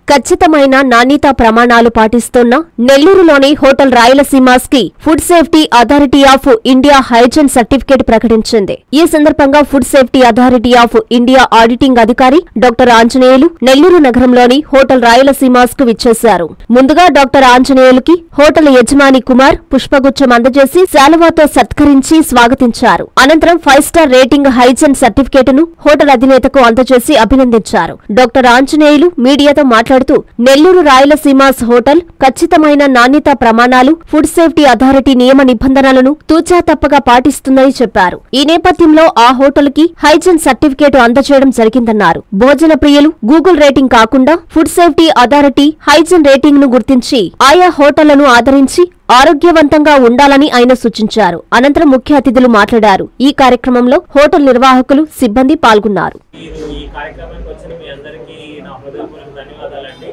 ఖచ్చితమైన నాణ్యతా ప్రమాణాలు పాటిస్తున్న నెల్లూరులోని హోటల్ రాయలసీమాస్ కి food safety authority of India hygiene certificate ప్రకటించింది ఈ సందర్భంగా food safety authority of India auditing అధికారి డాక్టర్ ఆంజనేయులు నెల్లూరు నగరంలోని హోటల్ రాయలసీమాస్ కు విచ్చేశారు ముందుగా డాక్టర్ ఆంజనేయులుకి హోటల్ యజమాని కుమార్ పుష్పగుచ్చం అందజేసి శాలువాతో సత్కరించి స్వాగతించారు అనంతరం ఫైవ్ స్టార్ రేటింగ్ హైజన్ సర్టిఫికేటును హోటల్ అధినేతకు అందజేసి అభినందించారు డాక్టర్ ఆంజనేయులు మీడియాతో మాట్లాడుతూ నెల్లూరు రాయలసీమాస్ హోటల్ ఖచ్చితమైన నాణ్యతా ప్రమాణాలు ఫుడ్ సేఫ్టీ అథారిటీ నియమ నిబంధనలను తూచా తప్పగా పాటిస్తుందని చెప్పారు ఈ నేపథ్యంలో ఆ హోటల్ కి హైజన్ సర్టిఫికేట్ అందజేయడం జరిగిందన్నారు భోజన ప్రియులు గూగుల్ రేటింగ్ కాకుండా food safety authority hygiene rating ను గుర్తించి ఆయా హోటళ్లను ఆదరించి ఆరోగ్యవంతంగా ఉండాలని ఆయన సూచించారు అనంతరం ముఖ్య అతిథులు మాట్లాడారు ఈ కార్యక్రమంలో హోటల్ నిర్వాహకులు సిబ్బంది పాల్గొన్నారు మీరు ఈ కార్యక్రమానికి వచ్చిన మీ అందరికీ నా హృదయపూర్వక ధన్యవాదాలండి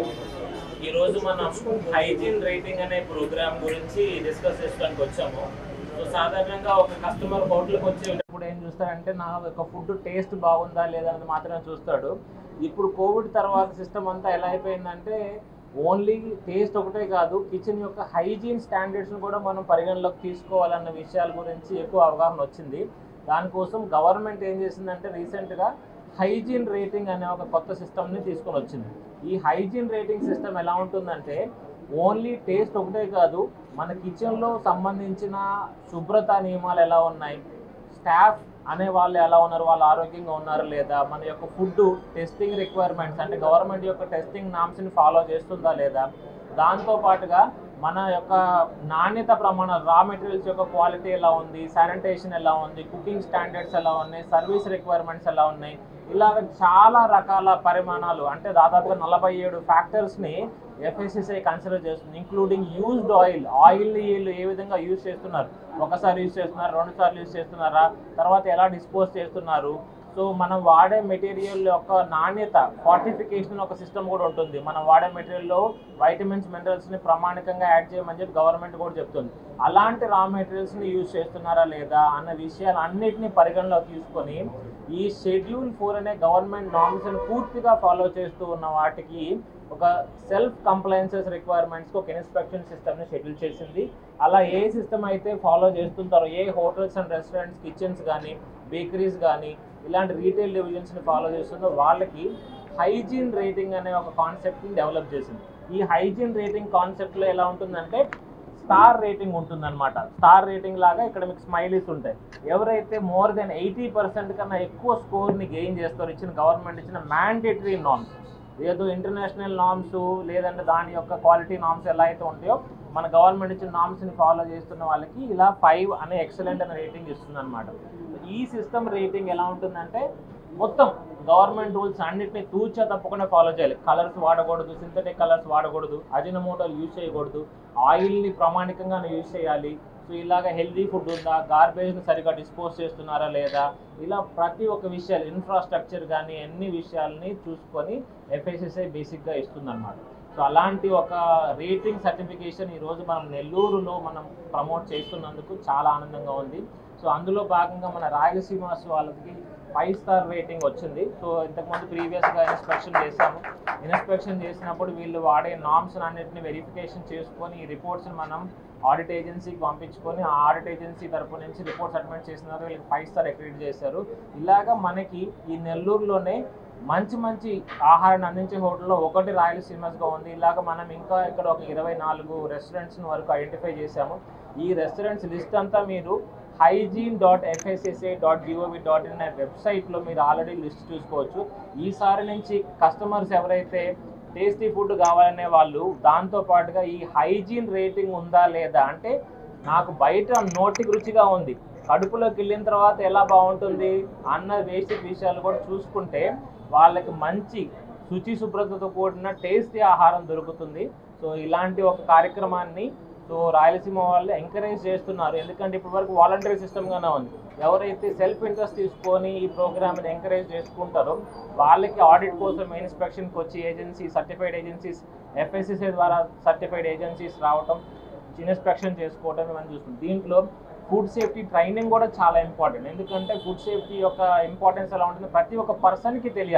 ఈ రోజు మనం హైజీన్ రేటింగ్ అనే ప్రోగ్రామ్ గురించి డిస్కస్ చేసుకోవడానికి వచ్చాము సో సాధారణంగా ఒక కస్టమర్ హోటల్కి వచ్చేటప్పుడు ఏం చూస్తారంటే నా యొక్క ఫుడ్ టేస్ట్ బాగుందా లేదా అనేది మాత్రమే చూస్తాడు ఇప్పుడు కోవిడ్ తర్వాత సిస్టమ్ అంతా ఎలా అయిపోయిందంటే ఓన్లీ టేస్ట్ ఒకటే కాదు కిచెన్ యొక్క హైజీన్ స్టాండర్డ్స్ని కూడా మనం పరిగణలోకి తీసుకోవాలన్న విషయాల గురించి ఎక్కువ అవగాహన వచ్చింది దానికోసం గవర్నమెంట్ ఏం చేసిందంటే రీసెంట్గా హైజీన్ రేటింగ్ అనే ఒక కొత్త సిస్టమ్ని తీసుకొని వచ్చింది ఈ హైజీన్ రేటింగ్ సిస్టమ్ ఎలా ఉంటుందంటే ఓన్లీ టేస్ట్ ఒకటే కాదు మన కిచెన్లో సంబంధించిన శుభ్రత నియమాలు ఎలా ఉన్నాయి స్టాఫ్ అనే వాళ్ళు ఎలా ఉన్నారు వాళ్ళు ఆరోగ్యంగా ఉన్నారు లేదా మన యొక్క ఫుడ్ టెస్టింగ్ రిక్వైర్మెంట్స్ అంటే గవర్నమెంట్ యొక్క టెస్టింగ్ నామ్స్ని ఫాలో చేస్తుందా లేదా దాంతో పాటుగా మన యొక్క నాణ్యత ప్రమాణాలు రా మెటీరియల్స్ యొక్క క్వాలిటీ ఎలా ఉంది శానిటేషన్ ఎలా ఉంది కుకింగ్ స్టాండర్డ్స్ ఎలా ఉన్నాయి సర్వీస్ రిక్వైర్మెంట్స్ ఎలా ఉన్నాయి ఇలాగ చాలా రకాల పరిమాణాలు అంటే దాదాపుగా నలభై ఏడు ఫ్యాక్టర్స్ని ఎఫ్ఎస్సిసిఐ కన్సిడర్ చేస్తుంది ఇంక్లూడింగ్ యూజ్డ్ ఆయిల్ ఆయిల్ని వీళ్ళు ఏ విధంగా యూజ్ చేస్తున్నారు ఒకసారి యూజ్ చేస్తున్నారు రెండు సార్లు యూజ్ చేస్తున్నారా తర్వాత ఎలా డిస్పోజ్ చేస్తున్నారు సో మనం వాడే మెటీరియల్ యొక్క నాణ్యత ఫార్టిఫికేషన్ ఒక సిస్టమ్ కూడా ఉంటుంది మనం వాడే మెటీరియల్లో వైటమిన్స్ మినరల్స్ని ప్రామాణికంగా యాడ్ చేయమని చెప్పి గవర్నమెంట్ కూడా చెప్తుంది అలాంటి రా మెటీరియల్స్ని యూజ్ చేస్తున్నారా లేదా అన్న విషయాలు అన్నిటిని పరిగణలోకి తీసుకొని ఈ షెడ్యూల్ ఫోర్ అనే గవర్నమెంట్ నామ్స్ని పూర్తిగా ఫాలో చేస్తూ ఉన్న వాటికి ఒక సెల్ఫ్ కంప్లైన్సెస్ రిక్వైర్మెంట్స్కి ఒక ఇన్స్పెక్షన్ సిస్టమ్ని షెడ్యూల్ చేసింది అలా ఏ సిస్టమ్ అయితే ఫాలో చేస్తుంటారో ఏ హోటల్స్ అండ్ రెస్టారెంట్స్ కిచెన్స్ కానీ బేకరీస్ కానీ ఇలాంటి రీటైల్ డివిజన్స్ని ఫాలో చేస్తుందో వాళ్ళకి హైజీన్ రేటింగ్ అనే ఒక కాన్సెప్ట్ని డెవలప్ చేసింది ఈ హైజీన్ రేటింగ్ కాన్సెప్ట్లో ఎలా ఉంటుందంటే స్టార్ రేటింగ్ ఉంటుందన్నమాట స్టార్ రేటింగ్ లాగా ఇక్కడ మీకు స్మైలీస్ ఉంటాయి ఎవరైతే మోర్ దెన్ ఎయిటీ పర్సెంట్ కన్నా ఎక్కువ స్కోర్ని గెయిన్ చేస్తారో ఇచ్చిన గవర్నమెంట్ ఇచ్చిన మ్యాండేటరీ నామ్స్ ఏదో ఇంటర్నేషనల్ నామ్స్ లేదంటే దాని యొక్క క్వాలిటీ నామ్స్ ఎలా అయితే ఉంటాయో మన గవర్నమెంట్ ఇచ్చిన నామ్స్ని ఫాలో చేస్తున్న వాళ్ళకి ఇలా ఫైవ్ అనే ఎక్సలెంట్ అనే రేటింగ్ ఇస్తుంది అనమాట ఈ సిస్టమ్ రేటింగ్ ఎలా ఉంటుందంటే మొత్తం గవర్నమెంట్ రూల్స్ అన్నిటిని తూచా తప్పకుండా ఫాలో చేయాలి కలర్స్ వాడకూడదు సింథటిక్ కలర్స్ వాడకూడదు అజినమోటోలు యూజ్ చేయకూడదు ఆయిల్ని ప్రామాణికంగా యూజ్ చేయాలి సో ఇలాగ హెల్దీ ఫుడ్ ఉందా గార్బేజ్ని సరిగా డిస్పోజ్ చేస్తున్నారా లేదా ఇలా ప్రతి ఒక్క విషయాలు ఇన్ఫ్రాస్ట్రక్చర్ కానీ అన్ని విషయాల్ని చూసుకొని ఎఫ్ఎస్ఎస్ఐ బేసిక్గా ఇస్తుందన్నమాట సో అలాంటి ఒక రేటింగ్ సర్టిఫికేషన్ ఈరోజు మనం నెల్లూరులో మనం ప్రమోట్ చేస్తున్నందుకు చాలా ఆనందంగా ఉంది సో అందులో భాగంగా మన రాయలసీమాస్ వాళ్ళకి ఫైవ్ స్టార్ రేటింగ్ వచ్చింది సో ఇంతకుముందు ప్రీవియస్గా ఇన్స్పెక్షన్ చేశాము ఇన్స్పెక్షన్ చేసినప్పుడు వీళ్ళు వాడే నామ్స్ అన్నింటిని వెరిఫికేషన్ చేసుకొని ఈ రిపోర్ట్స్ని మనం ఆడిట్ ఏజెన్సీకి పంపించుకొని ఆ ఆడిట్ ఏజెన్సీ తరపు నుంచి రిపోర్ట్ సబ్మిట్ చేసినారు వీళ్ళకి ఫైవ్ స్టార్ అక్రిడిట్ చేశారు ఇలాగా మనకి ఈ నెల్లూరులోనే మంచి మంచి ఆహారాన్ని అందించే హోటల్లో ఒకటి రాయలసీమస్గా ఉంది ఇలాగ మనం ఇంకా ఇక్కడ ఒక ఇరవై నాలుగు రెస్టారెంట్స్ వరకు ఐడెంటిఫై చేశాము ఈ రెస్టారెంట్స్ లిస్ట్ అంతా మీరు hygiene dot FSSA dot G O V dot in అనే వెబ్సైట్లో మీరు ఆల్రెడీ లిస్ట్ చూసుకోవచ్చు ఈసారి నుంచి కస్టమర్స్ ఎవరైతే టేస్టీ ఫుడ్ కావాలనే వాళ్ళు దాంతో పాటుగా ఈ హైజీన్ రేటింగ్ ఉందా లేదా అంటే నాకు బయట నోటికి రుచిగా ఉంది కడుపులోకి వెళ్ళిన తర్వాత ఎలా బాగుంటుంది అన్న బేసిక్ విషయాలు కూడా చూసుకుంటే వాళ్ళకి మంచి శుచి శుభ్రతతో కూడిన టేస్టీ ఆహారం దొరుకుతుంది సో ఇలాంటి ఒక కార్యక్రమాన్ని సో రాయలసీమ వాళ్ళు ఎంకరేజ్ చేస్తున్నారు ఎందుకంటే ఇప్పటి వరకు వాలంటరీ సిస్టమ్గానే ఉంది ఎవరైతే సెల్ఫ్ ఇంట్రెస్ట్ తీసుకొని ఈ ప్రోగ్రామ్ని ఎంకరేజ్ చేసుకుంటారో వాళ్ళకి ఆడిట్ కోసం ఇన్స్పెక్షన్కి వచ్చి ఏజెన్సీ సర్టిఫైడ్ ఏజెన్సీస్ ఎఫ్ఎస్సిసి ద్వారా సర్టిఫైడ్ ఏజెన్సీస్ రావటం ఇన్స్పెక్షన్ చేసుకోవటం ఇవన్నీ చూస్తుంది దీంట్లో ఫుడ్ సేఫ్టీ ట్రైనింగ్ కూడా చాలా ఇంపార్టెంట్ ఎందుకంటే ఫుడ్ సేఫ్టీ యొక్క ఇంపార్టెన్స్ ఎలా ఉంటుంది ప్రతి ఒక్క పర్సన్కి తెలియాలి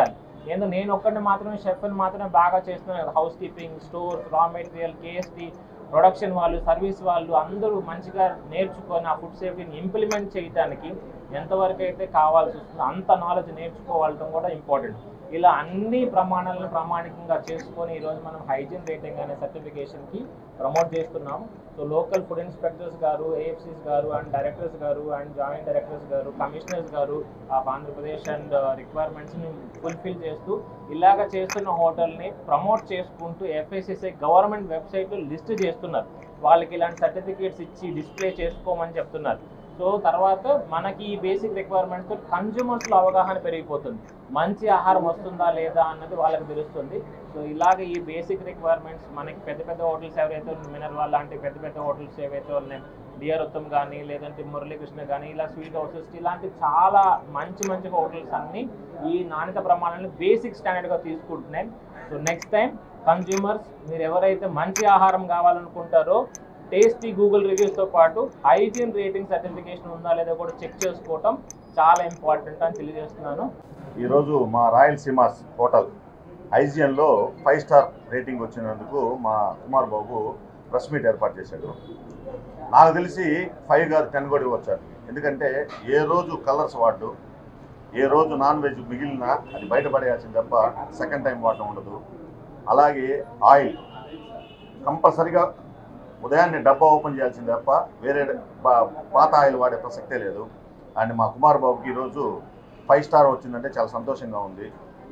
ఏందో నేను ఒక్కడిని మాత్రమే షెఫ్ని మాత్రమే బాగా చేస్తున్నాను కదా housekeeping stores raw material KST production వాళ్ళు సర్వీస్ వాళ్ళు అందరూ మంచిగా నేర్చుకొని ఆ ఫుడ్ సేఫ్టీని ఇంప్లిమెంట్ చేయడానికి ఎంతవరకు అయితే కావాల్సి వస్తుందో అంత నాలెడ్జ్ నేర్చుకోవడం కూడా ఇంపార్టెంట్ ఇలా అన్ని ప్రమాణాలను ప్రామాణికంగా చేసుకొని ఈరోజు మనం హైజీన్ రేటింగ్ అనే సర్టిఫికేషన్కి ప్రమోట్ చేస్తున్నాం సో లోకల్ ఫుడ్ ఇన్స్పెక్టర్స్ గారు ఏఎఫ్సీస్ గారు అండ్ డైరెక్టర్స్ గారు అండ్ జాయింట్ డైరెక్టర్స్ గారు కమిషనర్స్ గారు ఆఫ్ ఆంధ్రప్రదేశ్ అండ్ రిక్వైర్మెంట్స్ని ఫుల్ఫిల్ చేస్తూ ఇలాగ చేస్తున్న హోటల్ని ప్రమోట్ చేసుకుంటూ ఎఫ్ఐసిసి గవర్నమెంట్ వెబ్సైట్లో లిస్ట్ చేస్తున్నారు వాళ్ళకి ఇలాంటి సర్టిఫికేట్స్ ఇచ్చి డిస్ప్లే చేసుకోమని చెప్తున్నారు సో తర్వాత మనకి ఈ బేసిక్ రిక్వైర్మెంట్స్ కన్జ్యూమర్స్లో అవగాహన పెరిగిపోతుంది మంచి ఆహారం వస్తుందా లేదా అన్నది వాళ్ళకి తెలుస్తుంది సో ఇలాగ ఈ బేసిక్ రిక్వైర్మెంట్స్ మనకి పెద్ద పెద్ద హోటల్స్ ఎవరైతే మినర్వా లాంటి పెద్ద పెద్ద హోటల్స్ ఏవైతే ఉన్నాయి డియర్ ఉత్తమ్ కానీ లేదంటే మురళీకృష్ణ కానీ ఇలా స్వీట్ హౌసెస్ ఇలాంటి చాలా మంచి మంచి హోటల్స్ అన్ని ఈ నాణ్యత ప్రమాణాలను బేసిక్ స్టాండర్డ్గా తీసుకుంటున్నాయి సో నెక్స్ట్ టైం కన్జ్యూమర్స్ మీరు ఎవరైతే మంచి ఆహారం కావాలనుకుంటారో టేస్టీ గూగుల్ రివ్యూస్తో పాటు హైజీన్ రేటింగ్ సర్టిఫికేషన్ ఉందా లేదా కూడా చెక్ చేసుకోవటం చాలా ఇంపార్టెంట్ అని తెలియజేస్తున్నాను ఈరోజు మా రాయలసీమాస్ హోటల్ ఐజిఎన్లో ఫైవ్ స్టార్ రేటింగ్ వచ్చినందుకు మా కుమార్ బాబు ప్రెస్ మీట్ ఏర్పాటు చేశాడు నాకు తెలిసి ఫైవ్ కాదు టెన్ కూడా వచ్చారు ఎందుకంటే ఏ రోజు కలర్స్ వాడు ఏ రోజు నాన్ వెజ్ మిగిలినా అది బయటపడేయాల్సింది తప్ప సెకండ్ టైం వాడటం ఉండదు అలాగే ఆయిల్ కంపల్సరిగా ఉదయాన్నే డబ్బా ఓపెన్ చేయాల్సింది తప్ప వేరే పా- పాత ఆయిల్ వాడే ప్రసక్తే లేదు అండ్ మా కుమార్ బాబుకి ఈరోజు ఫైవ్ స్టార్ వచ్చిందంటే చాలా సంతోషంగా ఉంది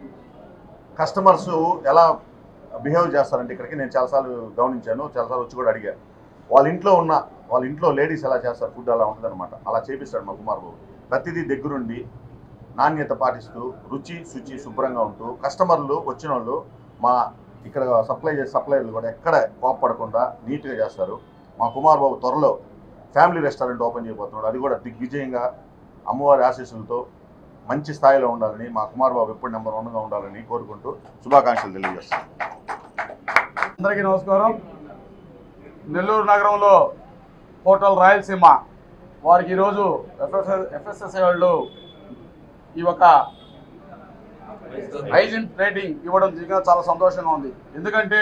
కస్టమర్స్ ఎలా బిహేవ్ చేస్తారంటే ఇక్కడికి నేను చాలాసార్లు గమనించాను చాలాసార్లు వచ్చి కూడా అడిగాను వాళ్ళ ఇంట్లో ఉన్న వాళ్ళ ఇంట్లో లేడీస్ ఎలా చేస్తారు ఫుడ్ అలా ఉంటుందన్నమాట అలా చేపిస్తాడు మా కుమార్ బాబు ప్రతిదీ దగ్గరుండి నాణ్యత పాటిస్తూ రుచి శుచి శుభ్రంగా ఉంటూ కస్టమర్లు వచ్చిన వాళ్ళు మా ఇక్కడ సప్లై చేసే సప్లైర్లు కూడా ఎక్కడ కోపపడకుండా నీట్గా చేస్తారు మా కుమార్ బాబు త్వరలో ఫ్యామిలీ రెస్టారెంట్ ఓపెన్ చేయబోతున్నాడు అది కూడా దిగ్విజయంగా అమ్మవారి ఆశీస్సులతో మంచి స్థాయిలో ఉండాలని మా కుమార్ బాబు ఎప్పుడు నెంబర్ వన్గా ఉండాలని కోరుకుంటూ శుభాకాంక్షలు తెలియజేస్తాను అందరికీ నమస్కారం నెల్లూరు నగరంలో హోటల్ రాయలసీమ వారికి ఈరోజు ఎఫ్ఎస్ఎస్ ఎఫ్ఎస్ఎస్ఐ వాళ్ళు ఈ యొక్క హైజీన్ రేటింగ్ ఇవ్వడం నిజంగా చాలా సంతోషంగా ఉంది ఎందుకంటే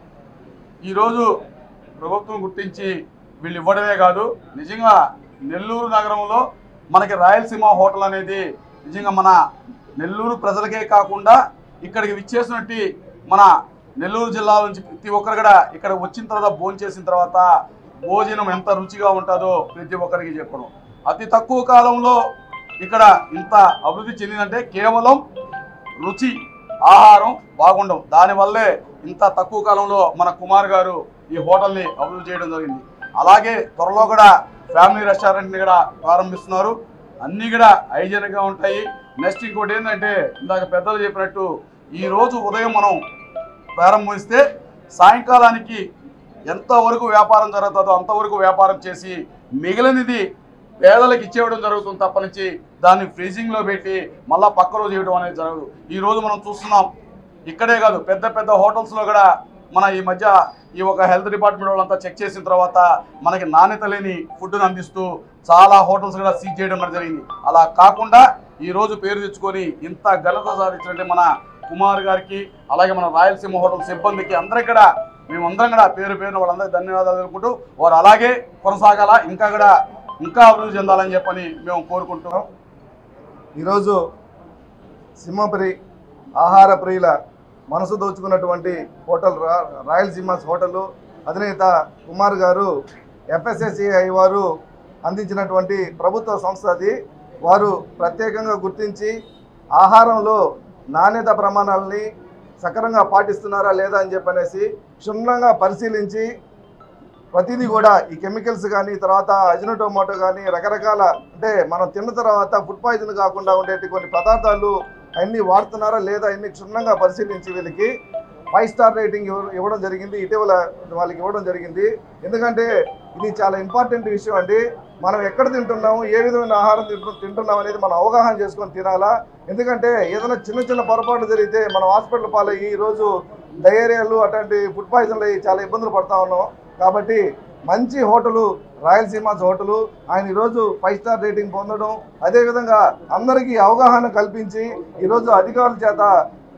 ఈరోజు ప్రభుత్వం గుర్తించి వీళ్ళు ఇవ్వడమే కాదు నిజంగా నెల్లూరు నగరంలో మనకి రాయలసీమ హోటల్ అనేది నిజంగా మన నెల్లూరు ప్రజలకే కాకుండా ఇక్కడికి విచ్చేసినట్టు మన నెల్లూరు జిల్లా నుంచి ప్రతి ఒక్కరు కూడా ఇక్కడ వచ్చిన తర్వాత భోజనం చేసిన తర్వాత భోజనం ఎంత రుచిగా ఉంటుందో ప్రతి ఒక్కరికి చెప్పడం అతి తక్కువ కాలంలో ఇక్కడ ఇంత అభివృద్ధి చెందిందంటే కేవలం రుచి ఆహారం బాగుండవు దానివల్లే ఇంత తక్కువ కాలంలో మన కుమార్ గారు ఈ హోటల్ని అభివృద్ధి చేయడం జరిగింది అలాగే త్వరలో కూడా ఫ్యామిలీ రెస్టారెంట్ని కూడా ప్రారంభిస్తున్నారు అన్నీ కూడా హైజీనిక్గా ఉంటాయి నెక్స్ట్ ఇంకోటి ఏంటంటే ఇందాక పెద్దలు చెప్పినట్టు ఈ రోజు ఉదయం మనం ప్రారంభిస్తే సాయంకాలానికి ఎంతవరకు వ్యాపారం జరుగుతుందో అంతవరకు వ్యాపారం చేసి మిగిలినది పేదలకు ఇచ్చేయడం జరుగుతుంది తప్ప నుంచి దాన్ని ఫ్రీజింగ్లో పెట్టి మళ్ళా పక్క రోజు ఇవ్వడం అనేది జరగదు ఈ రోజు మనం చూస్తున్నాం ఇక్కడే కాదు పెద్ద పెద్ద హోటల్స్లో కూడా మన ఈ మధ్య ఈ ఒక హెల్త్ డిపార్ట్మెంట్ వాళ్ళంతా చెక్ చేసిన తర్వాత మనకి నాణ్యత లేని ఫుడ్ని అందిస్తూ చాలా హోటల్స్ కూడా సీజ్ చేయడం కూడా జరిగింది అలా కాకుండా ఈ రోజు పేరు తెచ్చుకొని ఇంత ఘనత సాధించినట్టే మన కుమార్ గారికి అలాగే మన రాయలసీమ హోటల్ సిబ్బందికి అందరికీ కూడా మేమందరం కూడా పేరు పేరున వాళ్ళందరికీ ధన్యవాదాలు తెలుపుకుంటూ వారు అలాగే కొనసాగాల ఇంకా కూడా ఇంకా అభివృద్ధి చెందాలని చెప్పని మేము కోరుకుంటున్నాం ఈరోజు సింహపురి ఆహార ప్రియుల మనసు దోచుకున్నటువంటి హోటల్ రా రాయలసీమాస్ హోటల్ అధినేత కుమార్ గారు ఎఫ్ఎస్ఎస్సిఐ వారు అందించినటువంటి ప్రభుత్వ సంస్థ అది వారు ప్రత్యేకంగా గుర్తించి ఆహారంలో నాణ్యత ప్రమాణాలని సక్రమంగా పాటిస్తున్నారా లేదా అని చెప్పనేసి క్షుణ్ణంగా పరిశీలించి ప్రతిదీ కూడా ఈ కెమికల్స్ కానీ తర్వాత అజినోటోమాటో కానీ రకరకాల అంటే మనం తిన్న తర్వాత ఫుడ్ పాయిజన్ కాకుండా ఉండేటి కొన్ని పదార్థాలు అన్ని వాడుతున్నారా లేదా అన్ని క్షుణ్ణంగా పరిశీలించి వీళ్ళకి ఫైవ్ స్టార్ రేటింగ్ ఇవ్వ- ఇవ్వడం జరిగింది ఇటీవల వాళ్ళకి ఇవ్వడం జరిగింది ఎందుకంటే ఇది చాలా ఇంపార్టెంట్ విషయం అండి మనం ఎక్కడ తింటున్నాము ఏ విధమైన ఆహారం తింటు తింటున్నాం అనేది మనం అవగాహన చేసుకొని తినాలా ఎందుకంటే ఏదైనా చిన్న చిన్న పొరపాటు జరిగితే మనం హాస్పిటల్ పాలయ్యి ఈరోజు డయేరియాలు అటువంటి ఫుడ్ పాయిజన్లు అయ్యి చాలా ఇబ్బందులు పడతా ఉన్నాం కాబట్టి మంచి హోటలు రాయలసీమాస్ హోటలు ఆయన ఈరోజు ఫైవ్ స్టార్ రేటింగ్ పొందడం అదేవిధంగా అందరికీ అవగాహన కల్పించి ఈరోజు అధికారుల చేత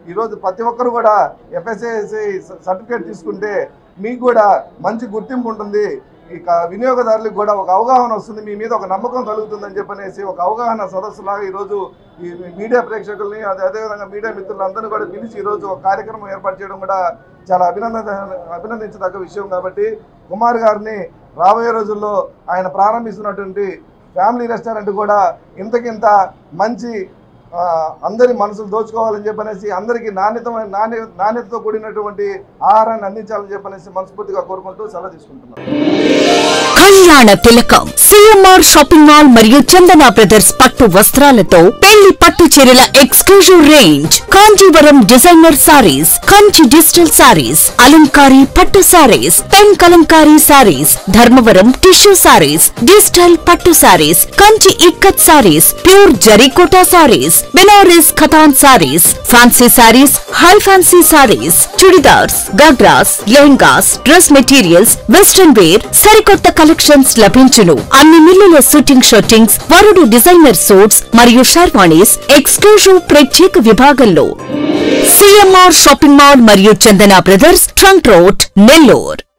ఈరోజు ప్రతి ఒక్కరు కూడా ఎఫ్ఎస్ఏసి సర్టిఫికేట్ తీసుకుంటే మీకు కూడా మంచి గుర్తింపు ఉంటుంది ఇక వినియోగదారులకు కూడా ఒక అవగాహన వస్తుంది మీ మీద ఒక నమ్మకం కలుగుతుందని చెప్పనేసి ఒక అవగాహన సదస్సులాగా ఈరోజు ఈ మీడియా ప్రేక్షకుల్ని అదే అదేవిధంగా మీడియా మిత్రులందరినీ కూడా పిలిచి ఈరోజు ఒక కార్యక్రమం ఏర్పాటు చేయడం కూడా చాలా అభినందన అభినందించదగ్గ విషయం కాబట్టి కుమార్ గారిని రాబోయే రోజుల్లో ఆయన ప్రారంభిస్తున్నటువంటి ఫ్యామిలీ రెస్టారెంట్ కూడా ఇంతకింత మంచి ఆ, అందరి మనసులు దోచుకోవాలని చెప్పనేసి అందరికీ నాణ్యతమైన నాణ్య నాణ్యతతో కూడినటువంటి ఆహారాన్ని అందించాలని చెప్పనేసి మనస్ఫూర్తిగా కోరుకుంటూ సెలవు తీసుకుంటున్నాను కళ్యాణ తిలకం సిఎంఆర్ షాపింగ్ మాల్ మరియు చందన బ్రదర్స్ పట్టు వస్త్రాలతో పెళ్లి పట్టు చీరల exclusive range Kanjeevaram designer saris Kanchi digital saris అలంకారీ పట్టు saris pen Kalamkari saris Dharmavaram tissue saris digital పట్టు saris Kanchi ikat saris pure Zarikota saris Benaras Katan saris fancy saris high fancy saris chudidars ghagras lehengas dress materials western wear సరికొత్త కలెక్షన్స్ లభించును అన్ని మిల్లుల షూటింగ్ షర్టింగ్స్ వరుడు డిజైనర్ సూట్స్ మరియు sherwanis exclusive ప్రత్యేక విభాగంలో సిఎంఆర్ షాపింగ్ మాల్ మరియు Chandana brothers trunk road Nellore